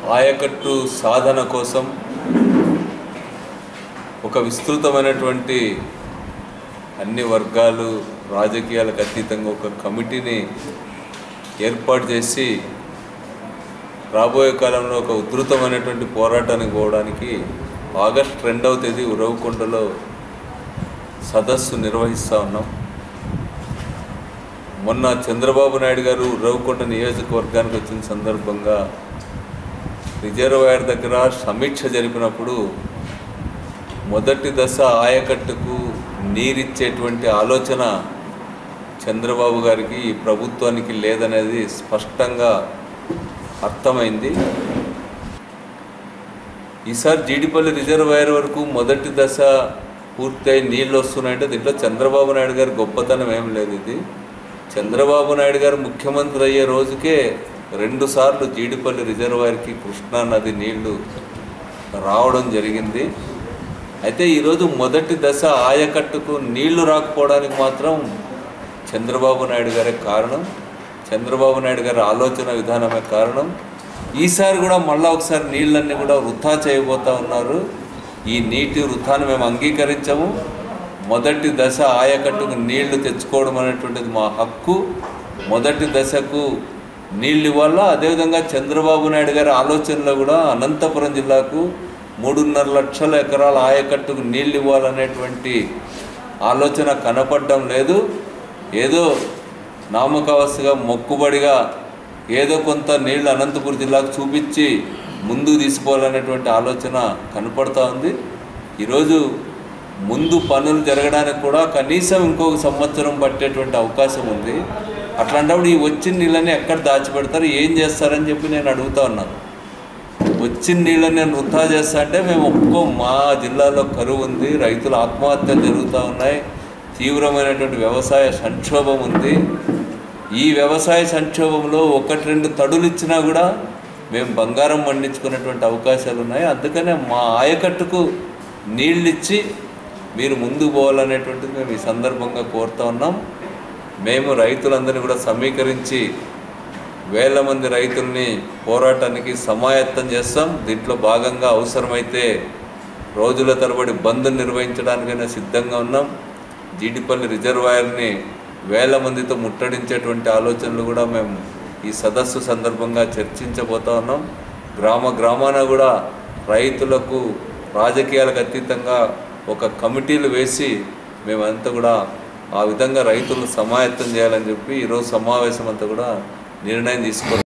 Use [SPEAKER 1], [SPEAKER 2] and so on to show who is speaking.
[SPEAKER 1] ఆయకట్టు సాధన కోసం ఒక విస్తృతమైనటువంటి అన్ని వర్గాలు రాజకీయాలకు అతీతంగా ఒక కమిటీని ఏర్పాటు చేసి రాబోయే కాలంలో ఒక ఉధృతమైనటువంటి పోరాటానికి పోవడానికి ఆగస్ట్ రెండవ తేదీ ఉరవకొండలో సదస్సు నిర్వహిస్తూ ఉన్నాం మొన్న చంద్రబాబు నాయుడు గారు ఉరవకొండ నియోజకవర్గానికి వచ్చిన సందర్భంగా రిజర్వాయర్ దగ్గర సమీక్ష జరిపినప్పుడు మొదటి దశ ఆయకట్టుకు నీరిచ్చేటువంటి ఆలోచన చంద్రబాబు గారికి ఈ ప్రభుత్వానికి లేదనేది స్పష్టంగా అర్థమైంది ఈసారి జీడిపల్లి రిజర్వాయర్ వరకు మొదటి దశ పూర్తయి నీళ్ళు వస్తున్నాయంటే దీంట్లో చంద్రబాబు నాయుడు గారి గొప్పతనం ఏం లేదు ఇది చంద్రబాబు నాయుడు గారు ముఖ్యమంత్రి అయ్యే రోజుకే రెండుసార్లు జీడిపల్లి రిజర్వాయర్కి కృష్ణా నది నీళ్లు రావడం జరిగింది అయితే ఈరోజు మొదటి దశ ఆయకట్టుకు నీళ్లు రాకపోవడానికి మాత్రం చంద్రబాబు నాయుడు గారే కారణం చంద్రబాబు నాయుడు గారి ఆలోచన విధానమే కారణం ఈసారి కూడా మళ్ళా ఒకసారి నీళ్ళన్నీ కూడా వృధా చేయబోతా ఉన్నారు ఈ నీటి వృధాను మేము అంగీకరించము మొదటి దశ ఆయకట్టుకు నీళ్లు తెచ్చుకోవడం అనేటువంటిది మా హక్కు మొదటి దశకు నీళ్ళు ఇవ్వాలా అదేవిధంగా చంద్రబాబు నాయుడు గారి ఆలోచనలో కూడా అనంతపురం జిల్లాకు మూడున్నర లక్షల ఎకరాల ఆయకట్టుకు నీళ్ళు ఇవ్వాలనేటువంటి ఆలోచన కనపడడం లేదు ఏదో నామకావస్థగా మొక్కుబడిగా ఏదో కొంత నీళ్లు అనంతపురం జిల్లాకు చూపించి ముందుకు తీసుకోవాలనేటువంటి ఆలోచన కనపడతా ఉంది ఈరోజు ముందు పనులు జరగడానికి కూడా కనీసం ఇంకొక సంవత్సరం పట్టేటువంటి అవకాశం ఉంది అట్లాంటప్పుడు ఈ వచ్చిన నీళ్ళని ఎక్కడ దాచిపెడతారు ఏం చేస్తారని చెప్పి నేను అడుగుతా ఉన్నాను వచ్చిన నీళ్ళని నేను వృధా చేస్తా అంటే మేము ఒప్పుకో మా జిల్లాలో కరువు ఉంది రైతుల ఆత్మహత్యలు జరుగుతూ ఉన్నాయి తీవ్రమైనటువంటి వ్యవసాయ సంక్షోభం ఉంది ఈ వ్యవసాయ సంక్షోభంలో ఒకటి రెండు తడులు ఇచ్చినా కూడా మేము బంగారం పండించుకునేటువంటి అవకాశాలు ఉన్నాయి అందుకనే మా ఆయకట్టుకు నీళ్ళు ఇచ్చి మీరు ముందుకు పోవాలనేటువంటిది మేము ఈ సందర్భంగా కోరుతా ఉన్నాం మేము రైతులందరినీ కూడా సమీకరించి వేల మంది రైతుల్ని పోరాటానికి సమాయత్తం చేస్తాం దీంట్లో భాగంగా అవసరమైతే రోజుల తరబడి బంద్ నిర్వహించడానికైనా సిద్ధంగా ఉన్నాం జీడిపల్లి రిజర్వాయర్ని వేల మందితో ముట్టడించేటువంటి ఆలోచనలు కూడా మేము ఈ సదస్సు సందర్భంగా చర్చించబోతా ఉన్నాం గ్రామ గ్రామాన కూడా రైతులకు రాజకీయాలకు అతీతంగా ఒక కమిటీలు వేసి మేమంతా కూడా ఆ విధంగా రైతులను సమాయత్తం చేయాలని చెప్పి ఈరోజు సమావేశం అంతా కూడా నిర్ణయం తీసుకున్నాం